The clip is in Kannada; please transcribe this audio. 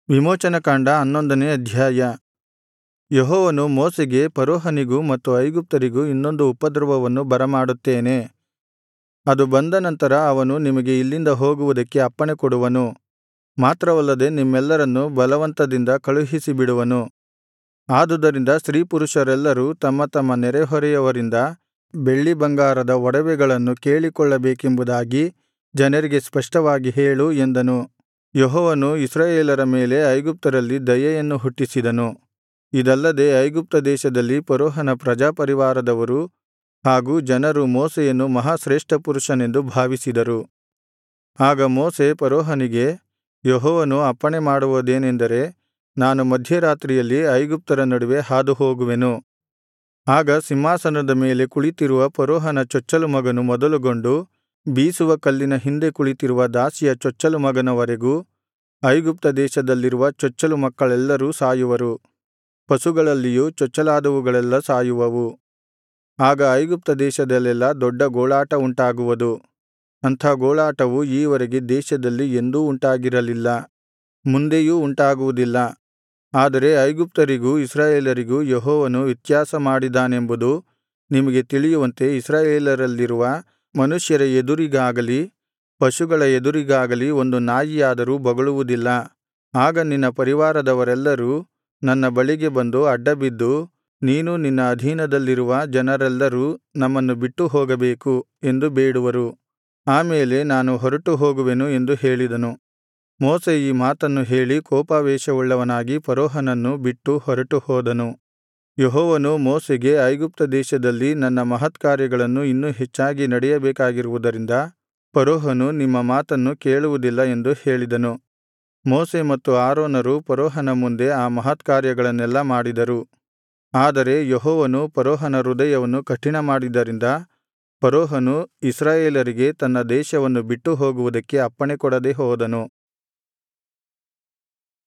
ವಿಮೋಚನಕಾಂಡ ಹನ್ನೊಂದನೇ ಅಧ್ಯಾಯ ಯೆಹೋವನು ಮೋಶೆಗೆ ಫರೋಹನಿಗೂ ಮತ್ತು ಐಗುಪ್ತರಿಗೂ ಇನ್ನೊಂದು ಉಪದ್ರವವನ್ನು ಬರಮಾಡುತ್ತೇನೆ ಅದು ಬಂದ ನಂತರ ಅವನು ನಿಮಗೆ ಇಲ್ಲಿಂದ ಹೋಗುವುದಕ್ಕೆ ಅಪ್ಪಣೆಕೊಡುವನು ಮಾತ್ರವಲ್ಲದೆ ನಿಮ್ಮೆಲ್ಲರನ್ನು ಬಲವಂತದಿಂದ ಕಳುಹಿಸಿಬಿಡುವನು ಆದುದರಿಂದ ಸ್ತ್ರೀಪುರುಷರೆಲ್ಲರೂ ತಮ್ಮ ತಮ್ಮ ನೆರೆಹೊರೆಯವರಿಂದ ಬೆಳ್ಳಿಬಂಗಾರದ ಒಡವೆಗಳನ್ನು ಕೇಳಿಕೊಳ್ಳಬೇಕೆಂಬುದಾಗಿ ಜನರಿಗೆ ಸ್ಪಷ್ಟವಾಗಿ ಹೇಳು ಎಂದನು ಯೆಹೋವನು ಇಸ್ರಾಯೇಲರ ಮೇಲೆ ಐಗುಪ್ತರಲ್ಲಿ ದಯೆಯನ್ನು ಹುಟ್ಟಿಸಿದನು ಇದಲ್ಲದೆ ಐಗುಪ್ತ ದೇಶದಲ್ಲಿ ಫರೋಹನ ಪ್ರಜಾಪರಿವಾರದವರು ಹಾಗೂ ಜನರು ಮೋಶೆಯನ್ನು ಮಹಾಶ್ರೇಷ್ಠಪುರುಷನೆಂದು ಭಾವಿಸಿದರು ಆಗ ಮೋಶೆ ಫರೋಹನಿಗೆ ಯೆಹೋವನು ಅಪ್ಪಣೆಮಾಡುವುದೇನೆಂದರೆ ನಾನು ಮಧ್ಯರಾತ್ರಿಯಲ್ಲಿ ಐಗುಪ್ತರ ನಡುವೆ ಹಾದುಹೋಗುವೆನು ಆಗ ಸಿಂಹಾಸನದ ಮೇಲೆ ಕುಳಿತಿರುವ ಫರೋಹನ ಚೊಚ್ಚಲು ಮಗನು ಮೊದಲುಗೊಂಡು ಬೀಸುವ ಕಲ್ಲಿನ ಹಿಂದೆ ಕುಳಿತಿರುವ ದಾಸಿಯ ಚೊಚ್ಚಲು ಮಗನವರೆಗೂ ಐಗುಪ್ತ ದೇಶದಲ್ಲಿರುವ ಚೊಚ್ಚಲು ಮಕ್ಕಳೆಲ್ಲರೂ ಸಾಯುವರು ಪಶುಗಳಲ್ಲಿಯೂ ಚೊಚ್ಚಲಾದವುಗಳೆಲ್ಲಾ ಸಾಯುವವು ಆಗ ಐಗುಪ್ತ ದೇಶದಲ್ಲೆಲ್ಲಾ ದೊಡ್ಡ ಗೋಳಾಟ ಉಂಟಾಗುವುದು ಅಂಥ ಗೋಳಾಟವು ಈವರೆಗೆ ದೇಶದಲ್ಲಿ ಎಂದೂ ಉಂಟಾಗಿರಲಿಲ್ಲ ಮುಂದೆಯೂ ಉಂಟಾಗುವುದಿಲ್ಲ ಆದರೆ ಐಗುಪ್ತರಿಗೂ ಇಸ್ರಾಯೇಲರಿಗೂ ಯೆಹೋವನು ವ್ಯತ್ಯಾಸ ಮಾಡಿದ್ದಾನೆಂಬುದು ನಿಮಗೆ ತಿಳಿಯುವಂತೆ ಇಸ್ರಾಯೇಲರಲ್ಲಿರುವ ಮನುಷ್ಯರ ಎದುರಿಗಾಗಲಿ ಪಶುಗಳ ಎದುರಿಗಾಗಲಿ ಒಂದು ನಾಯಿಯಾದರೂ ಬೊಗಳುವುದಿಲ್ಲ ಆಗ ನಿನ್ನ ಪರಿವಾರದವರೆಲ್ಲರೂ ನನ್ನ ಬಳಿಗೆ ಬಂದು ಅಡ್ಡಬಿದ್ದು ನೀನೂ ನಿನ್ನ ಅಧೀನದಲ್ಲಿರುವ ಜನರೆಲ್ಲರೂ ನಮ್ಮನ್ನು ಬಿಟ್ಟು ಹೋಗಬೇಕು ಎಂದು ಬೇಡುವರು ಆ ಮೇಲೆ ನಾನು ಹೊರಟು ಹೋಗುವೆನು ಎಂದು ಹೇಳಿದನು ಮೋಶೆ ಈ ಮಾತನ್ನು ಹೇಳಿ ಕೋಪಾವೇಶವುಳ್ಳವನಾಗಿ ಫರೋಹನನ್ನು ಬಿಟ್ಟು ಹೊರಟು ಹೋದನು ಯೆಹೋವನು ಮೋಶೆಗೆ ಐಗುಪ್ತ ದೇಶದಲ್ಲಿ ನನ್ನ ಮಹತ್ಕಾರ್ಯಗಳನ್ನು ಇನ್ನೂ ಹೆಚ್ಚಾಗಿ ನಡೆಯಬೇಕಾಗಿರುವುದರಿಂದ ಫರೋಹನು ನಿಮ್ಮ ಮಾತನ್ನು ಕೇಳುವುದಿಲ್ಲ ಎಂದು ಹೇಳಿದನು ಮೋಶೆ ಮತ್ತು ಆರೋನರು ಫರೋಹನ ಮುಂದೆ ಆ ಮಹತ್ಕಾರ್ಯಗಳನ್ನೆಲ್ಲಾ ಮಾಡಿದರು ಆದರೆ ಯೆಹೋವನು ಫರೋಹನ ಹೃದಯವನ್ನು ಕಠಿಣಮಾಡಿದ್ದರಿಂದ ಫರೋಹನು ಇಸ್ರಾಯೇಲರಿಗೆ ತನ್ನ ದೇಶವನ್ನು ಬಿಟ್ಟು ಹೋಗುವುದಕ್ಕೆ ಅಪ್ಪಣೆಕೊಡದೆ ಹೋದನು